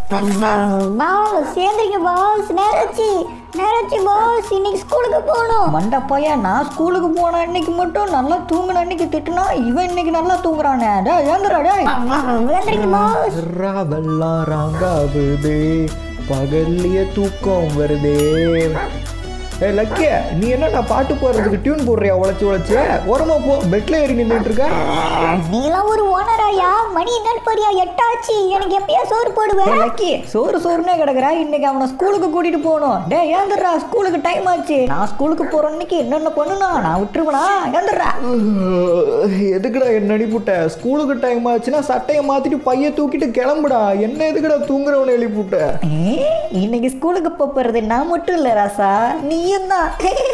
Pass சேர்ந்துருங்க boss நேராச்சு நேராச்சு பாஸ் இன்னைக்கு ஸ்கூலுக்கு போகணும் மண்டை பையன் நான் ஸ்கூலுக்கு போன அன்னைக்கு மட்டும் நல்லா தூங்கின அன்னைக்கு திட்டுனா இவன் இன்னைக்கு நல்லா தூங்குறானே டே ஏந்திரா டேய் சேர்ந்துருங்க பாஸ் ராவெல்லாம் ராங்காவுதே பகல்லையே தூக்கம் வருதே ஏ லக்கிய நீ என்ன நான் பாட்டு போடுறதுக்கு டியூன் போடுறியா உழைச்சி உழைச்சி ஓரமா போ பெட்ல ஏறி நின்றுட்டு இருக்க நீலாம் ஒரு ஓனராயா மணி என்ன போறியா எட்டாச்சு எனக்கு எப்படியா சோறு போடுவேன் ஏய், லக்கி சோறு சோறுனே கிடக்குறா இன்னைக்கு அவனை ஸ்கூலுக்கு கூட்டிட்டு போகணும் டே ஏந்திரா ஸ்கூலுக்கு டைம் ஆச்சு நான் ஸ்கூலுக்கு போற அன்னைக்கு என்னென்ன பண்ணுனா நான் விட்டுருவனா ஏந்திரா எதுக்குடா என்ன அனுப்பிவிட்ட ஸ்கூலுக்கு டைம் ஆச்சுன்னா சட்டையை மாத்திட்டு பைய தூக்கிட்டு கிளம்புடா என்ன எதுக்குடா தூங்குறவனை எழுப்பிவிட்ட ஏ, இன்னைக்கு ஸ்கூலுக்கு போப் போறது நான் மட்டும் இல்ல ராசா நீயும் தான்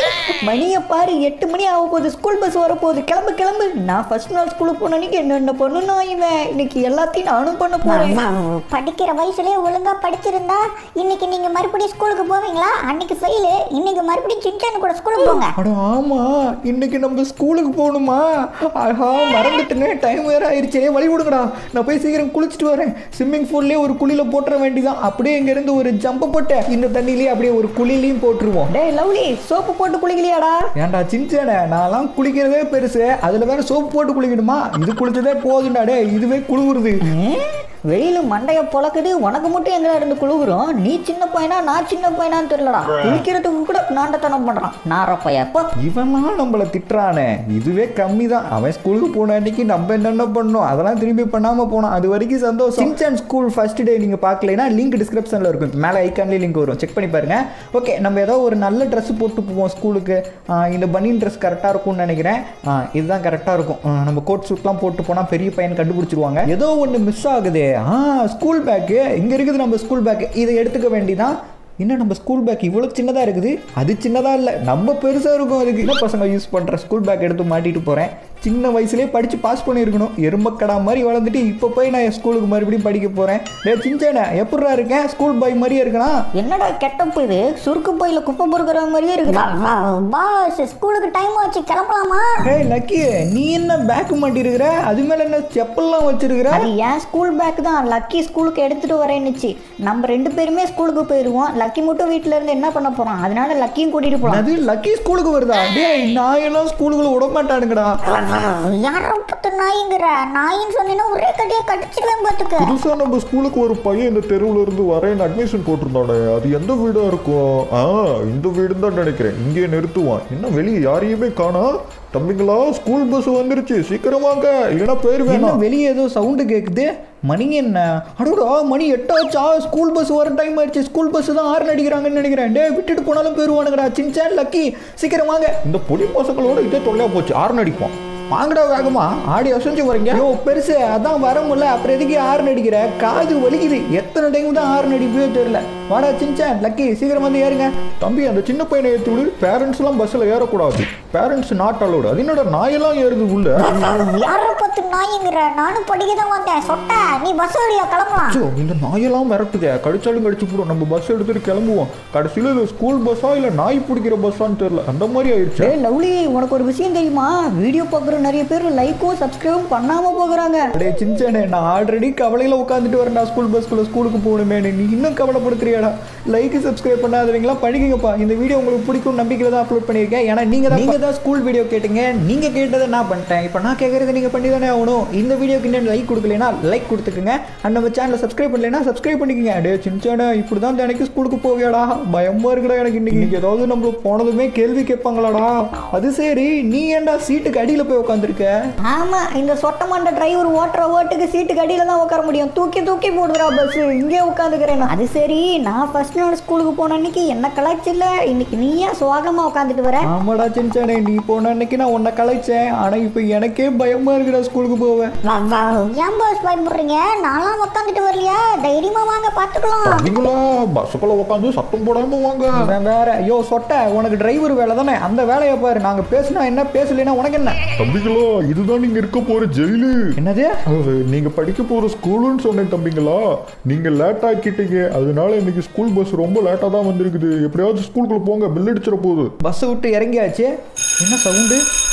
மணியை பாரு எட்டு மணி ஆக போகுது ஸ்கூல் பஸ் வர போகுது கிளம்பு கிளம்பு நான் ஃபர்ஸ்ட் நாள் ஸ்கூலுக்கு போன அன்னைக்கு என்னென்ன பண்ணணும் இவன் இன்னைக்கு எல்லாத்தையும் நானும் பண்ண போறேன் படிக்கிற வயசுலயே ஒழுங்கா படிச்சிருந்தா இன்னைக்கு நீங்க மறுபடியும் ஸ்கூலுக்கு போவீங்களா அன்னைக்கு ஃபெயிலு இன்னைக்கு மறுபடியும் சின்சான் கூட ஸ்கூலுக்கு போங்க அட ஆமா இன்னைக்கு நம்ம ஸ்கூலுக்கு போகணுமா ஆஹா மறந்துட்டேனே டைம் வேற ஆயிருச்சே வழி விடுங்கடா நான் போய் சீக்கிரம் குளிச்சுட்டு வரேன் ஸ்விம்மிங் பூல்லே ஒரு குழியில போட்டுற வேண்டியதான் அப்படியே இங்க இருந்து ஒரு ஜம்ப் போட்டு இந்த தண்ணியிலேயே அப்படியே ஒரு குழிலையும் போட்டுருவோம் டேய் லவ்லி சோப்பு போட்டு குளிக்கலையாடா ஏன்டா சின்சானே நான்லாம் குளிக்கிறதே பெருசு அதுல வேற சோப்பு போட்டு குளிக்கணுமா இது குளிச்சதே போதும்டா டே இதுவே குளிருது வெயில் மண்டைய பொழக்குது உனக்கு மட்டும் எங்க இருந்து குழுகுறோம் நீ சின்ன பையனா நான் சின்ன பையனான்னு தெரியலடா குளிக்கிறதுக்கு கூட நாண்டத்தனம் பண்றான் நார பையன் எப்போ இவன்லாம் நம்மள திட்டுறானே இதுவே கம்மி தான் அவன் ஸ்கூலுக்கு போன அன்னைக்கு நம்ம என்னென்ன பண்ணோம் அதெல்லாம் திரும்பி பண்ணாம போனோம் அது வரைக்கும் சந்தோஷம் சின்சான் ஸ்கூல் ஃபர்ஸ்ட் டே நீங்க பார்க்கலைன்னா லிங்க் டிஸ்கிரிப்ஷன்ல இருக்கும் மேலே ஐக்கான்லேயே லிங்க் வரும் செக் பண்ணி பாருங்க ஓகே நம்ம ஏதோ ஒரு நல்ல ட்ரெஸ் போட்டு போவோம் ஸ்கூலுக்கு இந்த பனியன் ட்ரெஸ் கரெக்டாக இருக்கும்னு நினைக்கிறேன் ஆ, இதுதான் கரெக்டாக இருக்கும் ஆ, நம்ம கோட் சூட்லாம் போட்டு போனால் பெரிய பையன் கண்டுபிடிச்சிருவாங்க ஏதோ ஒன்று மிஸ் ஆகுது ஆ ஸ்கூல் பேக்கு இங்கே இருக்குது நம்ம ஸ்கூல் பேக்கு இதை எடுத்துக்க வேண்டிதான் என்ன நம்ம ஸ்கூல் பேக் இவ்வளோ சின்னதாக இருக்குது அது சின்னதாக இல்லை நம்ம பெருசாக இருக்கும் அதுக்கு என்ன பசங்க யூஸ் பண்ணுற ஸ்கூல் பேக் எடுத்து மாட்டிட்டு போகிறேன் சின்ன வயசுலேயே படித்து பாஸ் பண்ணியிருக்கணும் எறும்பக்கடா மாதிரி வளர்ந்துட்டு இப்போ போய் நான் ஸ்கூலுக்கு மறுபடியும் படிக்க போகிறேன் டே சின்சானே எப்படிடா இருக்கேன் ஸ்கூல் பாய் மாதிரியே இருக்கனா என்னடா கெட்டப்பு இது சுருக்கு பையில குப்பை பொறுக்கிற மாதிரியே இருக்குடா பாஸ் ஸ்கூலுக்கு டைம் ஆச்சு கிளம்பலாமா ஏய் லக்கி நீ என்ன பேக் மாட்டிருக்கிற அது மேலே என்ன செப்பல்லாம் வச்சிருக்கிற அது ஏன் ஸ்கூல் பேக் தான் லக்கி ஸ்கூலுக்கு எடுத்துட்டு வரேன்னுச்சு நம்ம ரெண்டு பேருமே ஸ்கூலுக்கு போயிடுவோம் லக்கி மட்டும் வீட்ல இருந்து என்ன பண்ண போறான் அதனால லக்கியும் கூட்டிட்டு போலாம் அது லக்கி ஸ்கூலுக்கு வருதா டேய் நான் எல்லாம் ஸ்கூலுக்குள்ள விட மாட்டானுங்கடா யாரோ பத்து நாய்ங்கிற நாயின்னு சொன்னீங்கன்னா ஒரே கட்டியா கடிச்சிருவேன் பாத்துக்க புதுசா நம்ம ஸ்கூலுக்கு ஒரு பையன் இந்த தெருவுல இருந்து வரேன்னு அட்மிஷன் போட்டிருந்தானே அது எந்த வீடா இருக்கும் ஆ இந்த வீடுன்னு தான் நினைக்கிறேன் இங்கே நிறுத்துவான் என்ன வெளியே யாரையுமே காணா தம்பிங்களா ஸ்கூல் பஸ் வந்துருச்சு சீக்கிரம் வாங்க இல்லைன்னா பேர் என்ன வேணாம் வெளியே ஏதோ சவுண்டு கேட்குது மணி என்ன அடோடா மணி எட்டாச்சா ஸ்கூல் பஸ் வர டைம் ஆயிடுச்சு ஸ்கூல் பஸ் தான் ஆறு அடிக்கிறாங்கன்னு நினைக்கிறேன் டே விட்டுட்டு போனாலும் போயிருவானுங்கடா சின்சான் லக்கி சீக்கிரம் வாங்க இந்த பொடி பசங்களோட இதே தொல்லையா போச்சு ஆறு அடிப்போம் வாங்கடா வேகமா ஆடி அசைஞ்சு வரீங்க யோ பெருசு அதான் வர முடியல அப்புறம் எதுக்கு ஆறு நடிக்கிற காது வலிக்குது எத்தனை டைம் தான் ஆறு நடிப்பே தெரியல வாடா சின்சான் லக்கி சீக்கிரம் வந்து ஏறுங்க தம்பி அந்த சின்ன பையனை ஏற்றி விடு பேரண்ட்ஸ் எல்லாம் பஸ்ல ஏறக்கூடாது பேரண்ட்ஸ் நாட் அலோடு அது என்னோட நாயெல்லாம் ஏறுது உள்ள யாரோ பத்து நாய்ங்கிற நானும் படிக்க தான் வந்தேன் சொட்ட நீ பஸ் வழியா கிளம்பலாம் அச்சோ, இந்த நாயெல்லாம் மிரட்டுதே கடிச்சாலும் கடிச்சு போடும் நம்ம பஸ் எடுத்துட்டு கிளம்புவோம் கடைசியில் இது ஸ்கூல் பஸ்ஸா இல்லை நாய் பிடிக்கிற பஸ்ஸான்னு தெரியல அந்த மாதிரி ஆயிடுச்சு டேய் லவ்லி உனக்கு ஒரு விஷயம் தெரியுமா வீடியோ பார்க்குற நிறைய பேர் லைக்கும் சப்ஸ்கிரைபும் பண்ணாம போகிறாங்க டேய் சின்சானே நான் ஆல்ரெடி கவலையில் உட்காந்துட்டு வரேன்டா ஸ்கூல் பஸ்க்குள்ள ஸ்கூலுக்கு போகணுமே நீ இன்னும் கவலைப்படுத்துறியாடா லைக் சப்ஸ்கிரைப் பண்ணாதவங்களா பண்ணிக்கங்கப்பா இந்த வீடியோ உங்களுக்கு பிடிக்கும் நம்பிக்கையில் தான் அப்லோட் பண்ணியிருக்கேன் ஏன்னா நீங்கள் தான் நீங்கள் தான் ஸ்கூல் வீடியோ கேட்டீங்க நீங்கள் கேட்டதை நான் பண்ணிட்டேன் இப்போ நான் கேட்குறது நீங்கள் பண்ணி தானே ஆகணும் இந்த வீடியோக்கு இன்னும் லைக் கொடுக்கலனா லைக் கொடுத்துக்குங்க அண்ட் நம்ம சேனலை சப்ஸ்கிரைப் பண்ணலைன்னா சப்ஸ்கிரைப் பண்ணிக்கங்க டே சின்சானே இப்படி தான் தினைக்கு ஸ்கூலுக்கு போவியாடா பயமா இருக்குடா எனக்கு இன்னைக்கு இன்னைக்கு ஏதாவது நம்ம போனதுமே கேள்வி கேட்பாங்களாடா அது சரி நீ ஏன்டா சீட்டுக்கு அடியில் போய் உட்காந்துருக்க ஆமா இந்த சொட்ட மண்ட டிரைவர் ஓட்டுற ஓட்டுக்கு சீட்டுக்கு அடியில தான் உட்கார முடியும் தூக்கி தூக்கி போடுறா பஸ் இங்கே உட்காந்துக்கிறேன் அது சரி நான் ஃபர்ஸ்ட் நாள் ஸ்கூலுக்கு போன அன்னைக்கு என்ன கலாய்ச்சில்ல இன்னைக்கு நீ ஏன் சுவாகமா உட்காந்துட்டு வர ஆமாடா சின்சானே நீ போன அன்னைக்கு நான் உன்னை கலைச்சேன் ஆனா இப்போ எனக்கே பயமா இருக்குடா ஸ்கூலுக்கு போவேன் ஏன் பாஸ் பயப்படுறீங்க நான்லாம் உட்காந்துட்டு வரலையா தைரியமா வாங்க பாத்துக்கலாம் நீங்களா பஸ்ஸுக்குள்ள உட்காந்து சத்தம் போடாம வாங்க இவன் வேற ஐயோ சொட்ட உனக்கு டிரைவர் வேலை தானே அந்த வேலையை பாரு நாங்க பேசினா என்ன பேசலைன்னா உனக்கு என்ன தம்பிங்களா இதுதான் நீங்க இருக்க போற ஜெயிலு என்னது அது, நீங்க படிக்க போற ஸ்கூலுன்னு சொன்னேன் தம்பிங்களா நீங்க லேட் ஆக்கிட்டீங்க அதனால இன்னைக்கு ஸ்கூல் பஸ் ரொம்ப லேட்டா தான் வந்திருக்குது எப்படியாவது ஸ்கூலுக்குள்ள போங்க பில் அடிச்சிட போகுது பஸ் விட்டு இறங்கியாச்சு என்ன சவுண்டு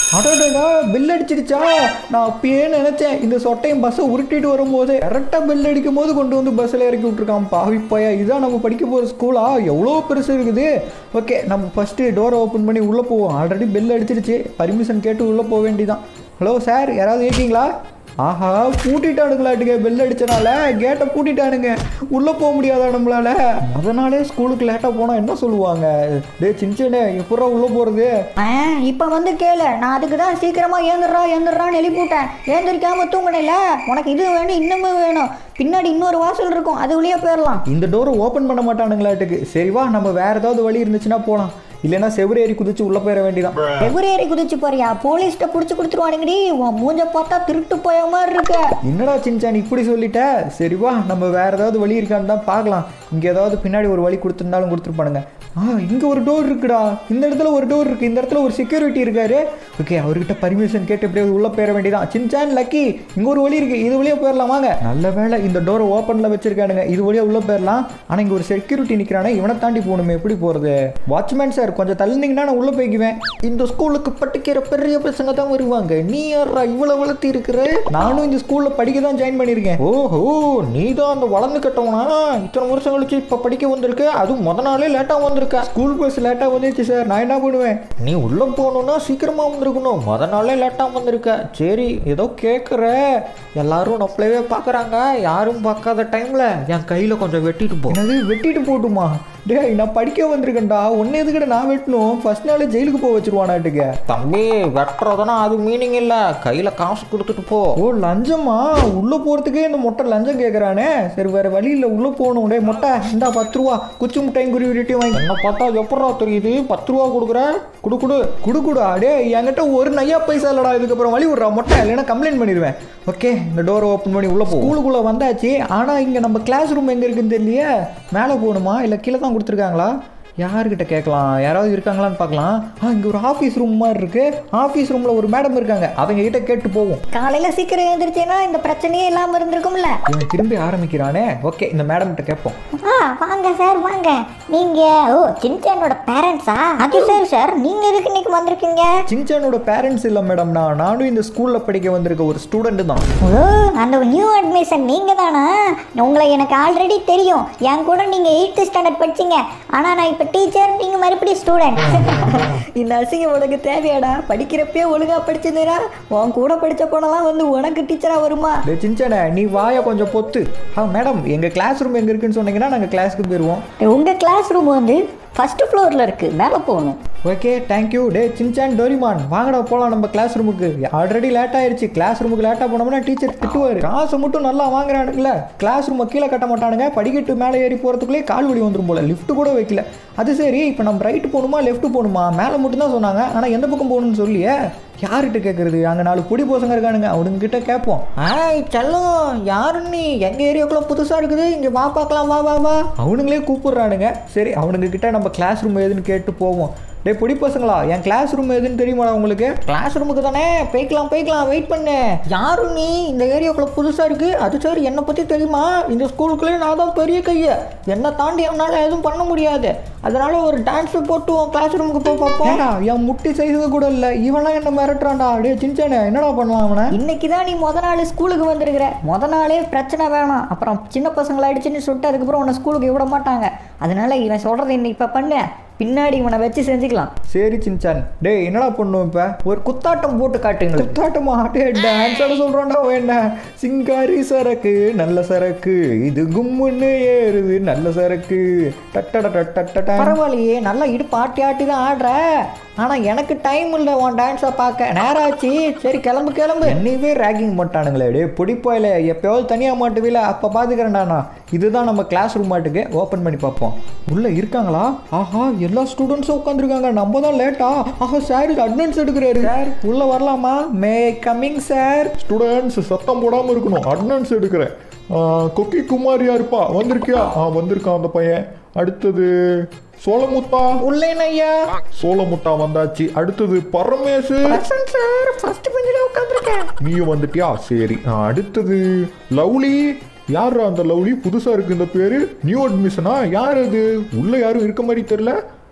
அடடா பெல் அடிச்சிடுச்சா நான் அப்பயே நினைச்சேன் இந்த சொட்டையும் பஸ்ஸை உருட்டிட்டு வரும்போது கரெக்டாக பெல் அடிக்கும் போது கொண்டு வந்து பஸ்ஸில் இறக்கி விட்டுருக்கான் பாவி பையா இதான் நம்ம படிக்க போகிற ஸ்கூலா எவ்வளோ பெருசு இருக்குது ஓகே நம்ம ஃபஸ்ட்டு டோரை ஓப்பன் பண்ணி உள்ளே போவோம் ஆல்ரெடி பெல் அடிச்சிடுச்சு பர்மிஷன் கேட்டு உள்ளே போக வேண்டியதான் ஹலோ சார் யாராவது இருக்கீங்களா ஆஹா பூட்டிட்டானுங்களாட்டுங்க பெல் அடிச்சனால கேட்டை பூட்டிட்டானுங்க உள்ளே போக முடியாதா நம்மளால முத நாளே ஸ்கூலுக்கு லேட்டாக போனால் என்ன சொல்லுவாங்க டே சின்ச்சனே எப்படா உள்ளே போகிறது ஆ இப்போ வந்து கேளு நான் அதுக்கு தான் சீக்கிரமா ஏந்துடுறா ஏந்துடுறான்னு எழுப்பிவிட்டேன் ஏந்திரிக்காம தூங்கினேல உனக்கு இது வேணும் இன்னமும் வேணும் பின்னாடி இன்னொரு வாசல் இருக்கும் அது வழியா போயிடலாம் இந்த டோரை ஓப்பன் பண்ண மாட்டானுங்களாட்டுக்கு சரி வா நம்ம வேற ஏதாவது வழி இருந்துச்சுன்னா போகலாம் இல்லைன்னா செவ்வறு ஏறி குதிச்சு உள்ளே போயிட வேண்டியதான் எகுரேறி குதிச்சு போறியா போலீஸ்ட்ட புடிச்சு கொடுத்துருவானுங்கடி உன் மூஞ்ச பார்த்தா திருட்டு போய மாதிரி இருக்க என்னடா சின்சான் இப்படி சொல்லிட்ட சரி வா நம்ம வேற ஏதாவது வழி இருக்கான்னு தான் பார்க்கலாம் இங்கே ஏதாவது பின்னாடி ஒரு வழி கொடுத்துருந்தாலும் கொடுத்துருப்பானுங்க ஆ இங்கே ஒரு டோர் இருக்குடா இந்த இடத்துல ஒரு டோர் இருக்கு இந்த இடத்துல ஒரு செக்யூரிட்டி இருக்காரு ஓகே அவர்கிட்ட பர்மிஷன் கேட்டு எப்படியாவது உள்ளே போயிட வேண்டியதான் சின்சான் லக்கி இங்கே ஒரு வழி இருக்கு இது வழியா போயிடலாம் வாங்க நல்ல வேளை இந்த டோரை ஓப்பனில் வச்சிருக்கானுங்க இது வழியா உள்ளே போயிடலாம் ஆனால் இங்கே ஒரு செக்யூரிட்டி நிற்கிறானே இவனை தாண்டி போகணுமே எப்படி போகிறது வாட்ச்மேன் சார் கொஞ்சம் தள்ளினீங்கன்னா நான் உள்ளே போய்க்குவேன் இந்த ஸ்கூலுக்கு படிக்கிற பெரிய பசங்க தான் வருவாங்க நீ யாரா இவ்வளோ வளர்த்தி இருக்கிற நானும் இந்த ஸ்கூலில் படிக்க தான் ஜாயின் பண்ணியிருக்கேன் ஓஹோ நீ தான் அந்த வளர்ந்து கட்டவனா இத்தனை வருஷம் கழிச்சு இப்போ படிக்க வந்திருக்க அதுவும் முத நாளே லேட்டாக வந்திருக்க ஸ்கூல் பஸ் லேட்டாக வந்துருச்சு சார் நான் என்ன பண்ணுவேன் நீ உள்ளே போகணுன்னா சீக்கிரமாக வந்திருக்கணும் முத நாளே லேட்டாக வந்திருக்க சரி ஏதோ கேட்குற எல்லாரும் நம்மளவே பார்க்குறாங்க யாரும் பார்க்காத டைமில் என் கையில் கொஞ்சம் வெட்டிட்டு போ என்னது வெட்டிட்டு போட்டுமா டேய் நான் படிக்க வந்திருக்கேன்டா ஒன்று எதுக்கிட்ட நான் வெட்டணும் ஃபர்ஸ்ட் நாளே ஜெயிலுக்கு போக வச்சிருவானாட்டுக்க தம்பி வெட்டுறதுனா அது மீனிங் இல்லை கையில் காசு கொடுத்துட்டு போ ஓ லஞ்சமா உள்ளே போகிறதுக்கே இந்த மொட்டை லஞ்சம் கேட்குறானே சரி வேறு வழி இல்லை உள்ளே போகணும் டேய் மொட்டை இந்தா பத்து ரூபா குச்சி முட்டையும் குருவிட்டையும் வாங்கி என்ன பார்த்தா எப்படா தெரியுது பத்து ரூபா கொடுக்குற குடு குடு குடு குடா டே என்கிட்ட ஒரு நையா பைசா இல்லடா இதுக்கப்புறம் வழி விட்றா மொட்டை இல்லைன்னா கம்ப்ளைண்ட் பண்ணிடுவேன் ஓகே இந்த டோரை ஓப்பன் பண்ணி உள்ளே போ ஸ்கூலுக்குள்ளே வந்தாச்சு ஆனால் இங்கே நம்ம கிளாஸ் ரூம் எங்கே இருக்குன்னு தெரியலையே மேலே போகணுமா இல்லை கீழே தான் கொடுத்துருக்காங்களா யார்கிட்ட கேட்கலாம் யாராவது இருக்காங்களான்னு பார்க்கலாம் ஆ இங்கே ஒரு ஆஃபீஸ் ரூம் மாதிரி இருக்கு ஆஃபீஸ் ரூமில் ஒரு மேடம் இருக்காங்க அவங்க கிட்ட கேட்டு போவோம் காலையில சீக்கிரம் எழுந்திரிச்சேன்னா இந்த பிரச்சனையே இல்லாம இருந்திருக்கும்ல இவன் திரும்பி ஆரம்பிக்கிறானே ஓகே இந்த மேடம் கிட்ட கேட்போம் ஆ வாங்க சார் வாங்க நீங்க ஓ சின்சானோட பேரண்ட்ஸா அது சரி சார் நீங்க எதுக்கு இன்னைக்கு வந்திருக்கீங்க சின்சானோட பேரண்ட்ஸ் இல்லை மேடம் நான் நானும் இந்த ஸ்கூலில் படிக்க வந்திருக்க ஒரு ஸ்டூடெண்ட் தான் ஓ அந்த நியூ அட்மிஷன் நீங்க தானா உங்களை எனக்கு ஆல்ரெடி தெரியும் என் கூட நீங்க எயித்து ஸ்டாண்டர்ட் படிச்சீங்க ஆனா நான் இப்போ டீச்சர் நீங்க மறுபடியும் ஸ்டூடெண்ட் இந்த அசிங்கம் உனக்கு தேவையாடா படிக்கிறப்பே ஒழுங்கா படிச்சிருந்தா உன் கூட படிச்ச பொண்ணெல்லாம் வந்து உனக்கு டீச்சரா வருமா டேய் சின்சானே நீ வாயை கொஞ்சம் பொத்து ஆ மேடம் எங்கள் கிளாஸ் ரூம் எங்கே இருக்குன்னு சொன்னீங்கன்னா நாங்கள் கிளாஸ்க்கு போயிடுவோம் உங்க கிளாஸ் ரூம் வந்து ஃபர்ஸ்ட் ஃப்ளோர்ல இருக்கு மேலே போகணும் ஓகே தேங்க்யூ டே சின்சான் டோரிமான் வாங்கடா போகலாம் நம்ம கிளாஸ் ரூமுக்கு ஆல்ரெடி லேட் ஆயிருச்சு கிளாஸ் ரூமுக்கு லேட்டாக போனோம்னா டீச்சர் திட்டுவார் காசு மட்டும் நல்லா வாங்குறானுங்களே கிளாஸ் ரூமை கீழே கட்ட மாட்டானுங்க படிக்கட்டு மேலே ஏறி போகிறதுக்குள்ளே கால் வலி வந்துடும் போல லிஃப்ட் கூட வைக்கல அது சரி இப்போ நம்ம ரைட்டு போகணுமா லெஃப்ட் போகணுமா மேலே மட்டும் தான் சொன்னாங்க ஆனால் எந்த பக்கம் போகணும்னு சொல்லியே யார்கிட்ட கேட்குறது அங்கே நாலு பொடி பசங்க இருக்கானுங்க அவனுங்க கிட்ட கேட்போம் ஆய் செல்லம் யாரு நீ எங்கள் ஏரியாக்குள்ள புதுசாக இருக்குது இங்கே வா பார்க்கலாம் வா வா வா அவனுங்களே கூப்பிடுறானுங்க சரி அவனுங்க கிட்ட நம்ம கிளாஸ் ரூம் எதுன்னு கேட்டு போவோம் டேய் பொடி பசங்களா என் கிளாஸ் ரூம் எதுன்னு தெரியுமாடா உங்களுக்கு கிளாஸ் ரூமுக்கு தானே போய்க்கலாம் போய்க்கலாம் வெயிட் பண்ணு யாரு நீ இந்த ஏரியாக்குள்ள புதுசாக இருக்கு அது சரி என்னை பற்றி தெரியுமா இந்த ஸ்கூலுக்குள்ளே நான் தான் பெரிய கையை என்னை தாண்டி என்னால் எதுவும் பண்ண முடியாது அதனால ஒரு டான்ஸ் போட்டு உன் கிளாஸ் ரூமுக்கு போய் பார்ப்போம் என் முட்டி சைஸுக்கு கூட இல்லை இவன்லாம் என்ன மிரட்டுறான்டா டே சின்சானே என்னடா பண்ணலாம் அவனை இன்னைக்கு தான் நீ முத நாள் ஸ்கூலுக்கு வந்திருக்கிற முத நாளே பிரச்சனை வேணாம் அப்புறம் சின்ன பசங்களை அடிச்சுன்னு சொல்லிட்டு அதுக்கப்புறம் உன்னை ஸ்கூலுக்கு விட மாட்டாங்க அதனால இவன் சொல்றதை இன்னைக்கு இப்போ பண்ணு பின்னாடி இவனை வச்சு செஞ்சுக்கலாம் சரி சின்சான் டேய் என்னடா பண்ணும் இப்போ ஒரு குத்தாட்டம் போட்டு காட்டுங்க குத்தாட்டமா டே டான்ஸ் ஆட சொல்கிறான்டா என்ன சிங்காரி சரக்கு நல்ல சரக்கு இது கும்முன்னு ஏறுது நல்ல சரக்கு டட்டட டட்டட பரவாயில்லையே நல்லா இடுப்பு ஆட்டி ஆட்டி தான் ஆடுற ஆனால் எனக்கு டைம் இல்லை உன் டான்ஸை பார்க்க நேரம் ஆச்சு சரி கிளம்பு கிளம்பு என்னையவே ரேக்கிங் பண்ணிட்டானுங்களே டே பிடிப்பாயில எப்பயாவது தனியாக மாட்டுவில அப்போ பார்த்துக்கிறேன்டாண்ணா இதுதான் நம்ம கிளாஸ் ரூம் மாட்டுக்கு ஓப்பன் பண்ணி பார்ப்போம் உள்ளே இருக்காங்களா ஆஹா எல்லா ஸ்டூடெண்ட்ஸும் உட்காந்துருக்காங்க நம்ம தான் லேட்டா ஆஹா சார் இது அட்வான்ஸ் எடுக்கிறாரு சார் உள்ளே வரலாமா மே கம்மிங் சார் ஸ்டூடெண்ட்ஸ் சத்தம் போடாமல் இருக்கணும் அட்டனன்ஸ் எடுக்கிறேன் ஆ, கொக்கி குமாரியா இருப்பா வந்திருக்கியா ஆ வந்திருக்கான் அந்த பையன் அடுத்தது சோளமுத்தா உள்ளேன் ஐயா சோளமுத்தா வந்தாச்சு அடுத்தது பரமேசு சார் ஃபர்ஸ்ட் பெஞ்சில் உட்காந்துருக்கேன் நீயும் வந்துட்டியா சரி ஆ, அடுத்தது லவ்லி யார் அந்த லவ்லி புதுசா இருக்கு இந்த பேரு நியூ அட்மிஷனா யார் அது உள்ள யாரும் இருக்க மாதிரி தெரியல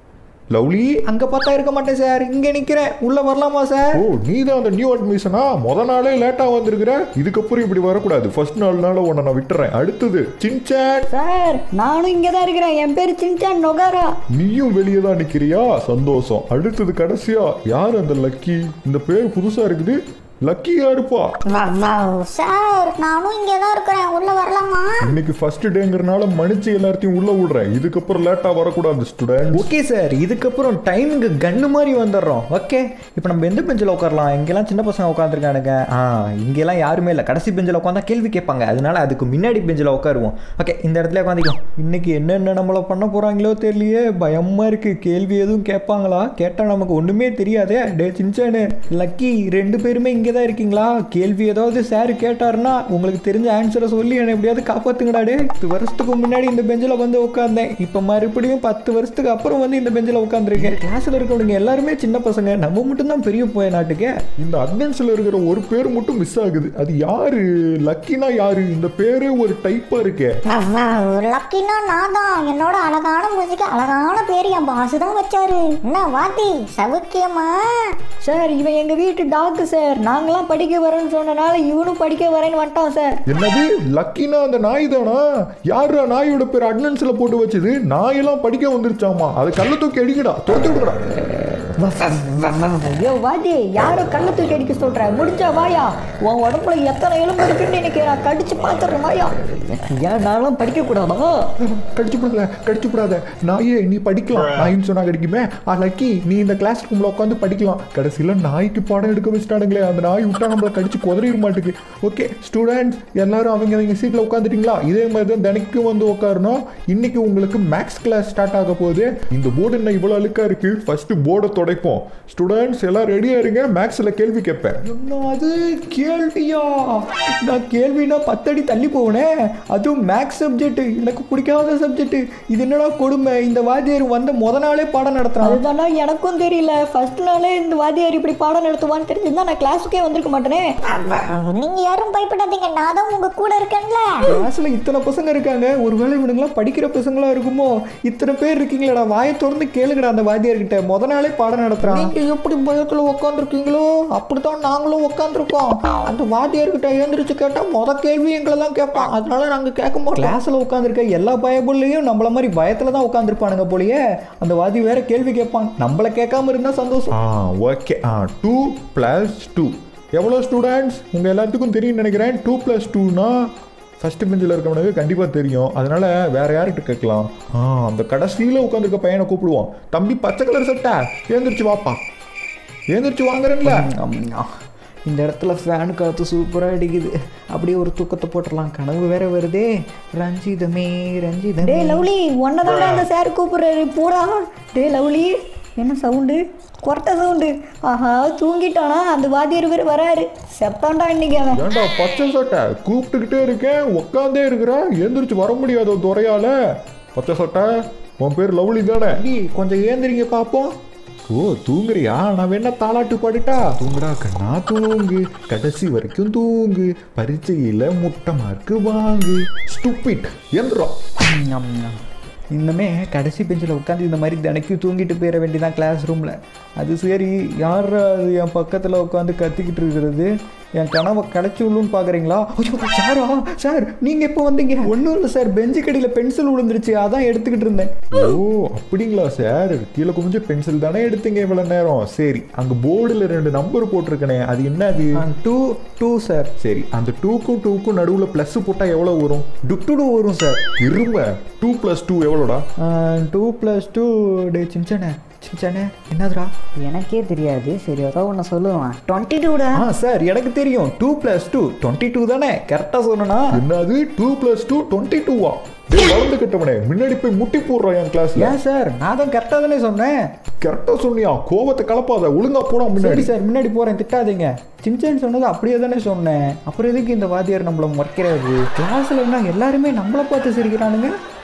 லவ்லி அங்கே பார்த்தா இருக்க மாட்டேன் சார் இங்கே நிற்கிறேன் உள்ளே வரலாமா சார் ஓ நீ தான் அந்த நியூ அட்மிஷனா முத நாளே லேட்டா வந்திருக்கிற இதுக்கப்புறம் இப்படி வரக்கூடாது ஃபர்ஸ்ட் நாள்னால உன்னை நான் விட்டுறேன் அடுத்தது சின்சான் சார் நானும் இங்கே தான் இருக்கிறேன் என் பேர் சின்சான் நொகாரா நீயும் வெளியே தான் நிக்கிறியா சந்தோஷம் அடுத்தது கடைசியா யார் அந்த லக்கி இந்த பேர் புதுசா இருக்குது லக்கி யாருப்பா சார் நானும் இங்கே தான் இருக்கிறேன் உள்ளே வரலாமா இன்னைக்கு ஃபர்ஸ்ட் டேங்கிறனால மன்னிச்சு எல்லாத்தையும் உள்ள விடுறேன் இதுக்கப்புறம் லேட்டா வரக்கூடாது ஸ்டூடெண்ட் ஓகே சார் இதுக்கப்புறம் டைமுக்கு கன்னு மாதிரி வந்துடுறோம் ஓகே இப்போ நம்ம எந்த பெஞ்சில் உட்காரலாம் இங்கெல்லாம் சின்ன பசங்க உட்காந்துருக்கானுங்க ஆ இங்கெல்லாம் யாருமே இல்லை கடைசி பெஞ்சில் உட்காந்தா கேள்வி கேட்பாங்க அதனால அதுக்கு முன்னாடி பெஞ்சில் உட்காருவோம் ஓகே இந்த இடத்துல உட்காந்துக்கலாம் இன்னைக்கு என்னென்ன நம்மளை பண்ண போகிறாங்களோ தெரியலையே பயமாக இருக்குது கேள்வி எதுவும் கேட்பாங்களா கேட்டால் நமக்கு ஒன்றுமே தெரியாதே டே சின்சானு லக்கி ரெண்டு பேருமே இங்கே தான் இருக்கீங்களா கேள்வி ஏதாவது சார் கேட்டாருன்னா உங்களுக்கு தெரிஞ்ச ஆன்சரை சொல்லி என்னை எப்படியாவது காப்பாற்றுங்கடா டே பத்து வருஷத்துக்கு முன்னாடி இந்த பெஞ்சில் வந்து உட்காந்தேன் இப்போ மறுபடியும் பத்து வருஷத்துக்கு அப்புறம் வந்து இந்த பெஞ்சில் உட்காந்துருக்கேன் கிளாஸில் இருக்கவங்க எல்லாருமே சின்ன பசங்க நம்ம மட்டும்தான் பெரிய போய நாட்டுக்கு இந்த அட்வென்ஸ்ல இருக்கிற ஒரு பேர் மட்டும் மிஸ் ஆகுது அது யாரு லக்கினா யாரு இந்த பேரே ஒரு டைப்பா இருக்கே லக்கினா நான் தான் என்னோட அழகான மூஞ்சிக்கு அழகான பேர் என் பாசு தான் வச்சாரு என்ன வாத்தி சவுக்கியமா சார் இவன் எங்கள் வீட்டு டாக்கு சார் நாங்களாம் படிக்க வரேன்னு சொன்னனால இவனும் படிக்க வரேன்னு வந்துட்டான் சார் என்னது லக்கினா அந்த நாய் தானா யாரா நாயோட பேர் அட்னன்ஸ்ல போட்டு வச்சது நாயெல்லாம் படிக்க வந்துருச்சாமா அது கல்ல தூக்கி அடிக்கடா தொட்டு விடுடா ஐயோ வாதி யாரோ கண்ணை தூக்கி அடிக்க சொல்ற முடிஞ்சா வாயா உன் உடம்புல எத்தனை எலும்பு இருக்குன்னு எனக்கு நான் கடிச்சு பார்த்துறேன் வாயா ஏன் நானும் படிக்க கூடாதா கடிச்சு விடாத கடிச்சு விடாத நாயே நீ படிக்கலாம் நாயின்னு சொன்னா கிடைக்குமே ஆ லக்கி நீ இந்த கிளாஸ் ரூம்ல உட்காந்து படிக்கலாம் கடைசியில நாய்க்கு பாடம் எடுக்க வச்சுட்டானுங்களே அந்த நாய் விட்டா நம்மள கடிச்சு குதறிட மாட்டுக்கு ஓகே ஸ்டூடெண்ட்ஸ் எல்லாரும் அவங்க அவங்க சீட்ல உட்காந்துட்டீங்களா இதே மாதிரி தான் தினைக்கும் வந்து உட்காரணும் இன்னைக்கு உங்களுக்கு மேக்ஸ் கிளாஸ் ஸ்டார்ட் ஆக போகுது இந்த போர்டு என்ன இவ்வளவு அழுக்கா இருக்கு ஃபர்ஸ்ட் போர்டை துடைப்போம் ஸ்டூடெண்ட்ஸ் எல்லாம் ரெடியா இருங்க மேக்ஸ்ல கேள்வி கேட்பேன் என்ன அது கேள்வியா நான் கேள்வினா பத்தடி தள்ளி போனே அதுவும் மேக்ஸ் சப்ஜெக்ட் எனக்கு பிடிக்காத சப்ஜெக்ட் இது என்னடா கொடுமை இந்த வாத்தியார் வந்த முத நாளே பாடம் நடத்துறான் அதுதானா எனக்கும் தெரியல ஃபர்ஸ்ட் நாளே இந்த வாத்தியார் இப்படி பாடம் நடத்துவான்னு தெரிஞ்சிருந்தா நான் கிளாஸுக்கே வந்திருக்க மாட்டேனே நீங்க யாரும் பயப்படாதீங்க நான் தான் உங்க கூட இருக்கேன்ல கிளாஸ்ல இத்தனை பசங்க இருக்காங்க ஒருவேளை இவனுங்களாம் படிக்கிற பசங்களா இருக்குமோ இத்தனை பேர் இருக்கீங்களேடா வாயை திறந்து கேளுங்கடா அந்த வாத்தியார்கிட்ட முத நாளே பாடம் நடத்துறான் நீங்க எப்படி பயத்துல உட்காந்துருக்கீங்களோ அப்படித்தான் நாங்களும் உட்காந்துருக்கோம் அந்த வாத்தியார்கிட்ட எழுந்திரிச்சு கேட்டா முத கேள்வி எங்களை தான் கேட்பான் அதனால நாங்க கேட்க மாட்டோம் கிளாஸ்ல உட்காந்துருக்க எல்லா பயபுள்ளையும் நம்மள மாதிரி பயத்துல தான் உட்காந்துருப்பானுங்க போலயே அந்த வாதி வேற கேள்வி கேட்பான் நம்மள கேட்காம இருந்தா சந்தோஷம் ஆ ஓகே ஆ டூ ப்ளஸ் டூ எவ்வளோ ஸ்டூடெண்ட்ஸ் உங்கள் எல்லாத்துக்கும் தெரியும்னு நினைக்கிறேன் டூ ப்ளஸ் டூனா ஃபஸ்ட்டு பெஞ்சில் இருக்கவனுக்கு கண்டிப்பாக தெரியும் அதனால வேற யார்கிட்ட கேட்கலாம் ஆ அந்த கடைசியில் உட்காந்துருக்க பையனை கூப்பிடுவோம் தம்பி பச்சை கலர் சட்டை ஏந்திரிச்சு வாப்பா ஏந்திரிச்சு வாங்குறேன்ல இந்த இடத்துல ஃபேன் காற்று சூப்பராக அடிக்குது அப்படியே ஒரு தூக்கத்தை போட்டுடலாம் கனவு வேற வருதே ரஞ்சிதமே ரஞ்சிதமே டேய் லவ்லி ஒன்னதான் அந்த சார் கூப்பிடுறாரு பூரா டேய் லவ்லி என்ன சவுண்டு கொரட்டை சவுண்டு ஆஹா தூங்கிட்டானா அந்த வாத்தியார் பேர் வராரு செத்தாண்டா இன்னைக்கு அவன் ஏன்டா பச்சை சட்டை கூப்பிட்டுக்கிட்டே இருக்கேன் உட்காந்தே இருக்கிறேன் ஏந்திரிச்சு வர முடியாத துறையால பச்சை சட்டை உன் பேர் லவ்லி தானே தம்பி, கொஞ்சம் ஏந்திரிங்க பார்ப்போம் ஓ தூங்குறியா நான் வேணா தாலாட்டு பாடிட்டா தூங்குடா கண்ணா தூங்கு கடைசி வரைக்கும் தூங்கு பரீட்சையில முட்டை மார்க்கு வாங்கு ஸ்டூபிட் எந்திரா ஞம், ஞம். இன்னுமே கடைசி பெஞ்சில் உட்காந்து இந்த மாதிரி தினைக்கும் தூங்கிட்டு போயிட வேண்டியதான் கிளாஸ் ரூமில் அது சரி யார் அது என் பக்கத்தில் உட்காந்து கத்திக்கிட்டு இருக்கிறது என் கனவை கடைச்சி விழுன்னு பார்க்குறீங்களா ஐயோ சாரா சார் நீங்கள் எப்போ வந்தீங்க ஒன்றும் இல்லை சார் பெஞ்சு கடியில் பென்சில் விழுந்துருச்சு அதான் எடுத்துக்கிட்டு இருந்தேன் ஓ அப்படிங்களா சார் கீழே குமிஞ்ச பென்சில் தானே எடுத்தீங்க இவ்வளவு நேரம் சரி அங்க போர்டுல ரெண்டு நம்பர் போட்டிருக்கனே அது என்னது டூ டூ சார் சரி அந்த டூக்கும் டூக்கும் நடுவுல பிளஸ் போட்டா எவ்வளவு வரும் டுக்டுடு வரும் சார் இரும்ப டூ பிளஸ் டூ எவ்வளோடா டூ ப்ளஸ் டூ டே சின்சனே சின்சனே என்னதுடா எனக்கே தெரியாது சரி ஏதோ ஒன்று சொல்லுவான் டுவெண்ட்டி டூடா ஆ சார் எனக்கு தெரியும் two plus two twenty two தானே கரெக்டாக சொன்னா என்னது டூ பிளஸ் டூ டுவெண்ட்டி டூவா டேய் வளர்ந்து கட்டவனே முன்னாடி போய் முட்டி போடுறான் என் கிளாஸ்ல ஏன் சார் நான் தான் கரெக்டாக தானே சொன்னேன் கரெக்டா சொன்னியா கோவத்தை கலப்பாத ஒழுங்கா போடா சரி முன்னாடி சார் முன்னாடி போகிறேன் திட்டாதீங்க சின்சன் சொன்னது அப்படியே தானே சொன்னேன் அப்புறம் எதுக்கு இந்த வாத்தியார் நம்மளை முறைக்கிறாரு கிளாஸில் என்ன எல்லாருமே நம்மளை பார்த்து சிரிக்கிறானுங்க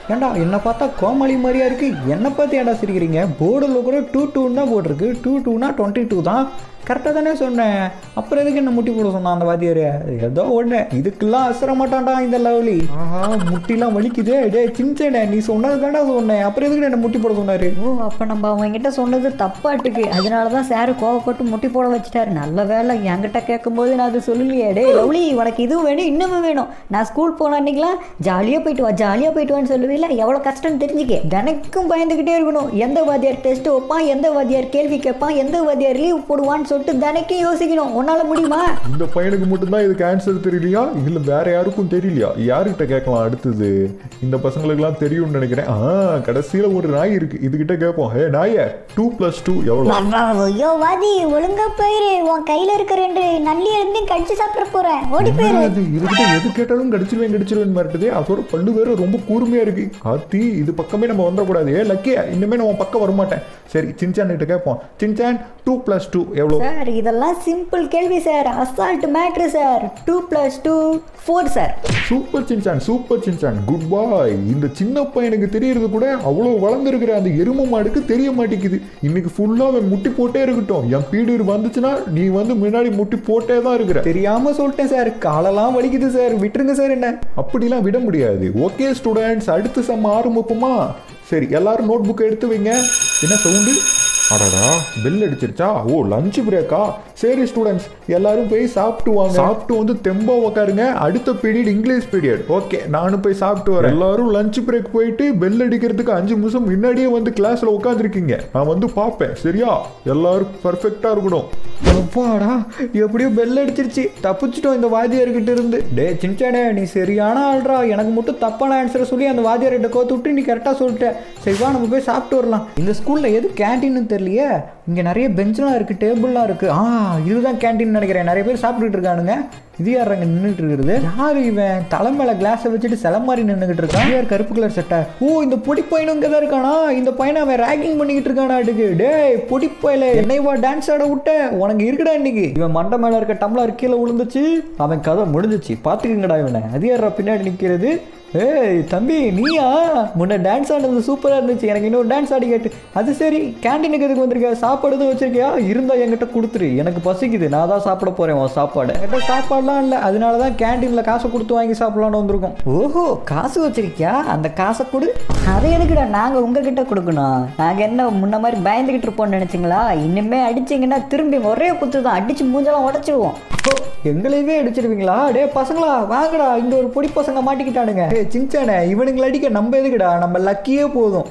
ஏன்டா என்னை பார்த்தா கோமாளி மாதிரியா இருக்கு என்னை பார்த்து ஏன்டா சிரிக்கிறீங்க போர்டில் கூட டூ டூன்னு தான் போட்டிருக்கு டூ டூனா டுவெண்ட்டி டூ தான் கரெக்டாக தானே சொன்னேன் அப்புறம் எதுக்கு என்ன முட்டி போட சொன்னான் அந்த வாத்தியார் ஏதோ ஒன்று இதுக்கெல்லாம் அசர மாட்டான்டா இந்த லவ்லி ஆஹா முட்டிலாம் வலிக்குதே டே சின்சேனே நீ சொன்னது தானே சொன்னேன் அப்புறம் எதுக்கு என்ன முட்டி போட சொன்னாரு ஓ அப்போ நம்ம அவங்ககிட்ட சொன்னது தப்பாட்டுக்கு அதனால தான் சார் கோவப்பட்டு முட்டி போட வச்சுட்டாரு நல்ல வேலை என்கிட்ட கேட்கும்போது நான் அது சொல்லலையே டே லவ்லி உனக்கு இதுவும் வேணும் இன்னமும் வேணும் நான் ஸ்கூல் போன அன்னைக்கெல்லாம் ஜாலியாக போயிட்டு வா ஜாலியாக போயிட்டு வான்னு சொல்லுவீல எவ்வளோ கஷ்டம்னு தெரிஞ்சுக்க தினைக்கும் பயந்துக்கிட்டே இருக்கணும் எந்த வாத்தியார் டெஸ்ட் வைப்பான் எந்த வாத்தியார் கேள்வி கேட்பான் எந்த வாத்தியார் லீவ் போடுவான்னு சொல்லிட்டு தினைக்கும் யோசிக்கணும் உன்னால முடியுமா இந்த பையனுக்கு மட்டும்தான் இதுக்கு ஆன்சர் தெரியலையா இல்ல வேற யாருக்கும் தெரியலையா யாருக்கிட்ட கேட்கலாம் அடுத்தது இந்த பசங்களுக்குலாம் தெரியும்னு நினைக்கிறேன் ஆ கடைசியில ஒரு நாய் இருக்கு இதுகிட்ட கேட்போம் ஹே நாய டூ பிளஸ் டூ எவ்வளவு ஐயோ வாதி ஒழுங்கா போயிரு உன் கையில இருக்க ரெண்டு நல்லி இருந்து கடிச்சு சாப்பிட போறேன் ஓடி போயிரு என்னடா இது இதுகிட்ட எது கேட்டாலும் கடிச்சிருவேன் கடிச்சிருவேன் மிரட்டுதே அதோட பல்லு வேற ரொம்ப கூர்மையா இருக்கு ஆத்தி இது பக்கமே நம்ம வந்துடக்கூடாது ஏ லக்கியா இனிமே நம்ம பக்கம் வரமாட்டேன் சரி சின்சான் கிட்ட கேட்போம் சின்சான் டூ பிளஸ் டூ எவ்வளோ சார் இதெல்லாம் சிம்பிள் கேள்வி sir assault matter sir two plus two four sir super Shinchan super Shinchan good boy இந்த சின்ன பையனுக்கு தெரியறது கூட அவ்வளோ வளர்ந்துருக்கிற அந்த எரும மாடுக்கு தெரிய மாட்டேங்குது இன்னைக்கு ஃபுல்லாக அவன் முட்டி போட்டே இருக்கட்டும் என் பீரியட் வந்துச்சுன்னா நீ வந்து முன்னாடி முட்டி போட்டே தான் இருக்கிற தெரியாம சொல்லிட்டேன் சார் காலெல்லாம் வலிக்குது சார் விட்டுருங்க சார் என்ன அப்படிலாம் விட முடியாது ஓகே ஸ்டூடெண்ட்ஸ் அடுத்து செம்ம ஆரம்பிப்போமா சரி எல்லாரும் நோட் புக் எடுத்து வைங்க என்ன சவுண்டு அடடா பெல் அடிச்சிருச்சா ஓ லஞ்ச் பிரேக்கா சரி ஸ்டூடெண்ட்ஸ் எல்லாரும் போய் சாப்பிட்டு வாங்க சாப்பிட்டு வந்து தெம்பா உட்காருங்க அடுத்த பீரியட் இங்கிலீஷ் பீரியட் ஓகே நானும் போய் சாப்பிட்டு வரேன் எல்லாரும் லஞ்ச் பிரேக் போயிட்டு பெல் அடிக்கிறதுக்கு அஞ்சு நிமிஷம் முன்னாடியே வந்து கிளாஸ்ல உட்காந்துருக்கீங்க நான் வந்து பார்ப்பேன் சரியா எல்லாரும் பர்ஃபெக்டா இருக்கணும் அப்பாடா எப்படியோ பெல் அடிச்சிருச்சு தப்பிச்சிட்டோம் இந்த வாத்தியார்கிட்ட இருந்து டே சின்சானே நீ சரியான ஆள்றா எனக்கு மட்டும் தப்பான ஆன்சரை சொல்லி அந்த வாத்தியார்கிட்ட கோத்து விட்டு நீ கரெக்டாக சொல்லிட்ட சரி வா நம்ம போய் சாப்பிட்டு வரலாம் இந்த ஸ்கூலில் எது கேன்டீன்னு தெரியலையே இங்கே நிறைய பெஞ்செலாம் இருக்குது டேபிள்லாம் இருக்குது ஆ இதுதான் கேன்டீன் நினைக்கிறேன் நிறைய பேர் சாப்பிட்டுட்டு இருக்கானுங்க இது யார் அங்கே நின்றுட்டு இருக்கிறது யார் இவன் தலை மேலே கிளாஸை வச்சுட்டு சில மாதிரி நின்றுக்கிட்டு இருக்கான் யார் கருப்பு கலர் சட்டை ஓ இந்த பொடி பையனும் இங்கே தான் இருக்கானா இந்த பையனை அவன் ரேக்கிங் பண்ணிக்கிட்டு இருக்கானாட்டுக்கு டேய் பொடி பையல என்னைவா டான்ஸ் ஆட விட்ட உனக்கு இருக்குடா இன்னைக்கு இவன் மண்டை மேலே இருக்க டம்ளர் கீழே விழுந்துச்சு அவன் கதை முடிஞ்சிச்சு பார்த்துக்குங்கடா இவனை அது யாரா பின்னாடி நிற்கிறது ஏய் தம்பி நீயா முன்ன டான்ஸ் ஆனது சூப்பராக இருந்துச்சு எனக்கு இன்னொரு டான்ஸ் ஆடி கேட்டு அது சரி கேண்டீனுக்கு எதுக்கு வந்திருக்கியா சாப்பாடு எதுவும் வச்சிருக்கியா இருந்தா என்கிட்ட கொடுத்துரு எனக்கு பசிக்குது நான் தான் சாப்பிட போறேன் உன் சாப்பாடு என்கிட்ட சாப்பாடுலாம் இல்லை அதனால தான் கேண்டீனில் காசை கொடுத்து வாங்கி சாப்பிடலான்னு வந்திருக்கோம் ஓஹோ காசு வச்சிருக்கியா அந்த காசை கொடு அதை எதுக்குடா நாங்கள் உங்ககிட்ட கொடுக்கணும் நாங்கள் என்ன முன்ன மாதிரி பயந்துக்கிட்டு இருப்போம்னு நினச்சிங்களா இனிமே அடிச்சிங்கன்னா திரும்பி ஒரே குத்து தான் அடிச்சு மூஞ்செல்லாம் உடச்சிடுவோம் ஓ, எங்களையவே அடிச்சிருவீங்களா டே பசங்களா வாங்கடா இந்த ஒரு பொடி பசங்க மாட்டிக்கிட்டானுங்க டே சின்சானே இவனுங்களை அடிக்க நம்ம எதுக்குடா நம்ம லக்கியே போதும்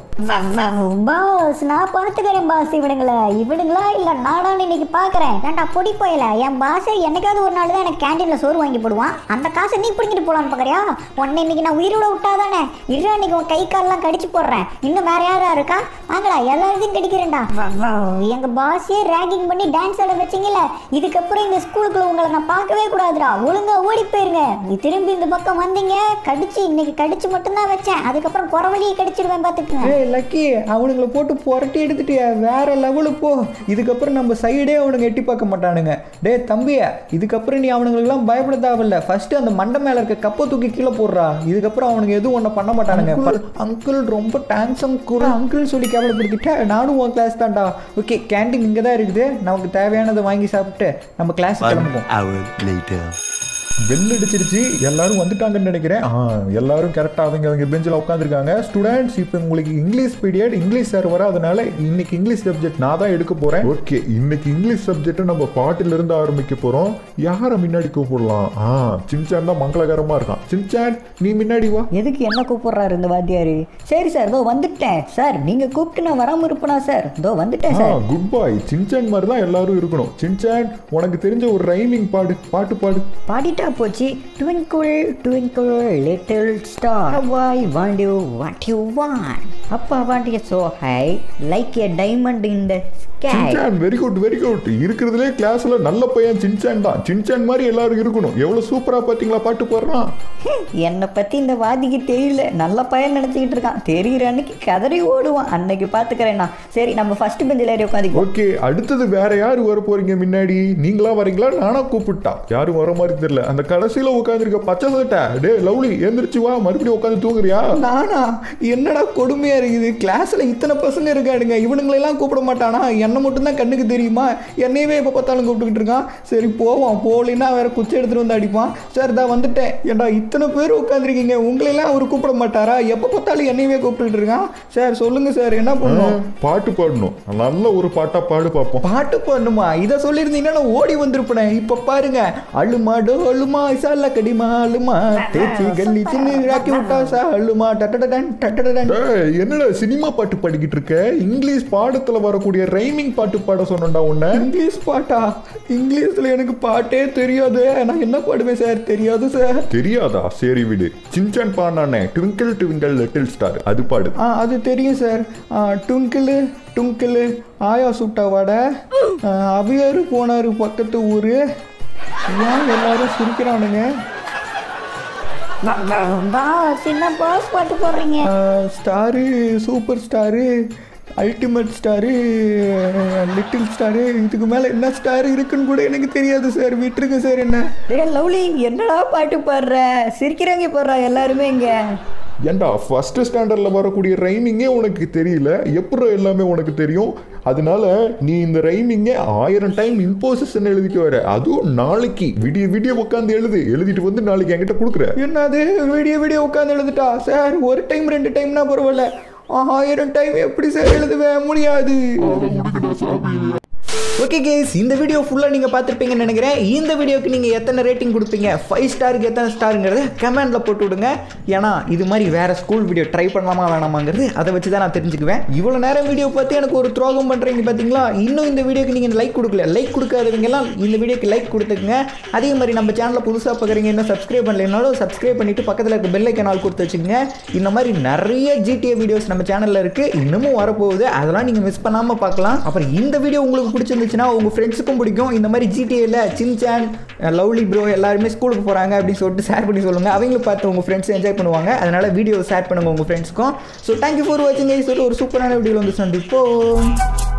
பாஸ் நான் பார்த்துக்கிறேன் பாஸ் இவனுங்கள இவனுங்களா இல்ல நானான்னு இன்னைக்கு பார்க்கறேன் ஏன்டா பொடி போயல என் பாஸ் என்னைக்காவது ஒரு நாள் தான் எனக்கு கேண்டீன்ல சோறு வாங்கி போடுவான் அந்த காசை நீ பிடிங்கிட்டு போலான்னு பார்க்கறியா உன்னை இன்னைக்கு நான் உயிரோட விட்டாதானே இருடா இன்னைக்கு உன் கை கால்லாம் கடிச்சு போடுறேன் இன்னும் வேற யாரா இருக்கா வாங்கடா எல்லாத்தையும் கடிக்கிறேன்டா வா, வா. எங்க பாஸே ரேகிங் பண்ணி டான்ஸ் ஆட வச்சீங்கல்ல இதுக்கப்புறம் இந்த ஸ்கூலுக்குள்ள உங்களை நான் பார்க்கவே கூடாதுடா ஒழுங்கா ஓடி போயிருங்க நீ திரும்பி இந்த பக்கம் வந்தீங்க கடிச்சு இன்னைக்கு கடிச்சு மட்டும்தான் வச்சேன் அதுக்கப்புறம் குறவழியை கடிச்சிடுவேன் பார்த்துக்குங்க ஏய் லக்கி அவனுங்களை போட்டு புரட்டி எடுத்துட்டியா வேற லெவலு போ இதுக்கப்புறம் நம்ம சைடே அவனுங்க எட்டி பார்க்க மாட்டானுங்க டே தம்பியா இதுக்கப்புறம் நீ அவனுங்களுக்குலாம் பயப்பட தேவையில்ல ஃபர்ஸ்ட் அந்த மண்டை மேல இருக்க கப்பை தூக்கி கீழே போடுறா இதுக்கப்புறம் அவனுங்க எதுவும் ஒன்றும் பண்ண மாட்டானுங்க அங்கிள் ரொம்ப தேங்க்ஸ் அங்கிள் அங்கிள் சொல்லி கேவலப்படுத்திட்ட நானும் உன் கிளாஸ் தான்டா ஓகே கேண்டீன் இங்கே தான் இருக்குது நமக்கு தேவையானதை வாங்கி சாப்பிட்டு நம்ம கிளாஸ் One கிளம்புவோம் hour later. பெல் அடிச்சிருச்சு எல்லாரும் வந்துட்டாங்கன்னு நினைக்கிறேன் ஆ எல்லாரும் கரெக்டாக அவங்க அவங்க பெஞ்சில் உட்காந்துருக்காங்க ஸ்டூடெண்ட்ஸ் இப்போ உங்களுக்கு இங்கிலீஷ் பீரியட் இங்கிலீஷ் சார் வராதனால இன்னைக்கு இங்கிலீஷ் சப்ஜெக்ட் நான் தான் எடுக்க போகிறேன் ஓகே இன்னைக்கு இங்கிலீஷ் சப்ஜெக்ட்டை நம்ம பாட்டில இருந்து ஆரம்பிக்க போகிறோம் யாரை முன்னாடி கூப்பிடலாம் ஆ சின்சான் தான் மங்களகரமாக இருக்கான் சின்சான் நீ முன்னாடி வா எதுக்கு என்ன கூப்பிடுறாரு இந்த வாத்தியார் சரி சார் இதோ வந்துட்டேன் சார் நீங்கள் கூப்பிட்டு நான் வராமல் இருப்பேனா சார் இதோ வந்துட்டேன் ஆ சார் குட் பாய் சின்சான் மாதிரி தான் எல்லாரும் இருக்கணும் சின்சான் உனக்கு தெரிஞ்ச ஒரு ரைமிங் பாடு பாட்டு பாடு பாடிட்டா போச்சு twinkle twinkle little star I want you what you want அப்பா want you so high like a diamond in the sky Shinchan very good very good இருக்கிறதுலே கிளாஸ்ல நல்ல பையன் சின்சான் தான் சின்சான் மாதிரி எல்லாரும் இருக்கணும் எவ்வளவு சூப்பரா பாத்தீங்களா பாட்டு பாடுறான் என்னை பற்றி இந்த வாதிக்கு தெரியல நல்ல பையன் நினச்சிக்கிட்டு இருக்கான் தெரிகிற அன்னைக்கு கதறி ஓடுவான் அன்னைக்கு பார்த்துக்கிறேன் நான் சரி நம்ம ஃபர்ஸ்ட் பெஞ்சில் ஏறி உட்காந்துக்குவோம் ஓகே அடுத்தது வேற யாரு வர போறீங்க முன்னாடி நீங்களா வரீங்களா நானா கூப்பிட்டா யாரும் வர மாதிரி தெரியல அந்த கடைசியில உட்காந்துருக்க பச்சை சட்டை டே லவ்லி எந்திரிச்சு வா மறுபடியும் உட்காந்து தூங்குறியா நானா என்னடா கொடுமையா இருக்குது கிளாஸ்ல இத்தனை பசங்க இருக்காடுங்க இவனுங்களெல்லாம் கூப்பிட மாட்டானா என்ன மட்டும் தான் கண்ணுக்கு தெரியுமா என்னையவே எப்போ பார்த்தாலும் கூப்பிட்டுக்கிட்டு இருக்கான் சரி போவோம் போகலைன்னா வேற குச்சி எடுத்துட்டு வந்து அடிப்பான் சார் தான் வந்துட்டேன் ஏன்டா இத்தனை பேர் உட்காந்துருக்கீங்க உங்களெல்லாம் அவர் கூப்பிட மாட்டாரா எப்போ பார்த்தாலும் என்னையவே கூப்பிட்டுக்கிட்டு இருக்கான் சார் சொல்லுங்க சார் என்ன பண்ணும் பாட்டு பாடணும் நல்ல ஒரு பாட்டா பாடு பார்ப்போம் பாட்டு பாடணுமா இதை சொல்லியிருந்தீங்கன்னா நான் ஓடி வந்திருப்பேன் இப்போ பாருங்க அழுமா டோலுமா இசால கடிமா அழுமா தேச்சி கல்லி சின்ன ராக்கி விட்டா சா அழுமா டட்டடன் டட்டடன் டேய், என்னடா சினிமா பாட்டு பாடிக்கிட்டு இருக்க இங்கிலீஷ் பாடத்துல வரக்கூடிய ரைமிங் பாட்டு பாட சொன்னேன்டா உன்னை இங்கிலீஷ் பாட்டா இங்கிலீஷ்ல எனக்கு பாட்டே தெரியாது நான் என்ன பாடுவேன் சார் தெரியாது சார் தெரியாதா சரி விடு சின்சான் பாடினானே ட்விங்கிள் ட்விங்கிள் லிட்டில் ஸ்டார் அது பாடு ஆ அது தெரியும் சார் டுங்கிளு டுங்கிளு ஆயா சுட்டா வடை அவையாரு போனாரு பக்கத்து ஊர் ஏன் எல்லாரும் சிரிக்கிறானுங்க பாஸ் என்ன பாஸ் பாட்டு போடுறீங்க star super star ultimate star little star இதுக்கு மேலே என்ன ஸ்டார் இருக்குன்னு கூட எனக்கு தெரியாது சார் விட்டுருங்க சார் என்ன டே லவ்லி என்னடா பாட்டு பாடுற சிரிக்கிறாங்க பாடுறா எல்லாருமே இங்க ஏன்டா ஃபர்ஸ்ட் ஸ்டாண்டர்ட்ல வரக்கூடிய ரைமிங்கே உனக்கு தெரியல எப்படி எல்லாமே உனக்கு தெரியும் அதனால நீ இந்த ரைமிங்கை ஆயிரம் டைம் இம்போசிஷன் எழுதிட்டு வர அதுவும் நாளைக்கு விடிய விடிய உட்காந்து எழுது எழுதிட்டு வந்து நாளைக்கு என்கிட்ட கொடுக்குற என்னது விடிய விடிய உட்காந்து எழுதுட்டா சார் ஒரு டைம் ரெண்டு டைம்னா பரவாயில்ல ஆயிரம் டைம் எப்படி சார் எழுதுவேன் முடியாது ஓகே கேஸ் இந்த வீடியோ ஃபுல்லாக நீங்கள் பார்த்துருப்பீங்கன்னு நினைக்கிறேன் இந்த வீடியோக்கு நீங்கள் எத்தனை ரேட்டிங் கொடுப்பீங்க ஃபைவ் ஸ்டாருக்கு எத்தனை ஸ்டாருங்கிறத கமெண்டில் போட்டு விடுங்க ஏன்னா இது மாதிரி வேறு ஸ்கூல் வீடியோ ட்ரை பண்ணலாமா வேணாமாங்கிறது அதை வச்சு தான் நான் தெரிஞ்சுக்குவேன் இவ்வளோ நேரம் வீடியோ பார்த்து எனக்கு ஒரு துரோகம் பண்ணுறீங்க பார்த்தீங்களா இன்னும் இந்த வீடியோக்கு நீங்கள் லைக் கொடுக்கல லைக் கொடுக்காதவங்கெல்லாம் இந்த வீடியோக்கு லைக் கொடுத்துக்குங்க அதே மாதிரி நம்ம சேனலில் புதுசாக பார்க்குறீங்க இன்னும் சப்ஸ்கிரைப் பண்ணலைனாலும் சப்ஸ்கிரைப் பண்ணிவிட்டு பக்கத்தில் இருக்க பெல் ஐக்கனால் கொடுத்து வச்சுக்கோங்க இந்த மாதிரி நிறைய ஜிடிஏ வீடியோஸ் நம்ம சேனலில் இருக்குது இன்னமும் வரப்போகுது அதெல்லாம் நீங்கள் மிஸ் பண்ணாமல் பார்க்கலாம் அப்புறம் இந்த வீடியோ உங்களுக்கு பிடிச்சிருந்துச்சுன்னா உங்கள் ஃப்ரெண்ட்ஸுக்கும் பிடிக்கும் இந்த மாதிரி ஜிடிஏல சின்சான் லவ்லி ப்ரோ எல்லாருமே ஸ்கூலுக்கு போகிறாங்க அப்படின்னு சொல்லிட்டு ஷேர் பண்ணி சொல்லுங்கள் அவங்களும் பார்த்து உங்கள் ஃப்ரெண்ட்ஸ் என்ஜாய் பண்ணுவாங்க அதனால் வீடியோ ஷேர் பண்ணுங்கள் உங்கள் ஃப்ரெண்ட்ஸ்க்கும் ஸோ தேங்க்யூ ஃபார் வாட்சிங் சொல்லிட்டு ஒரு சூப்பரான வீடியோவில் வந்து சந்திப்போம்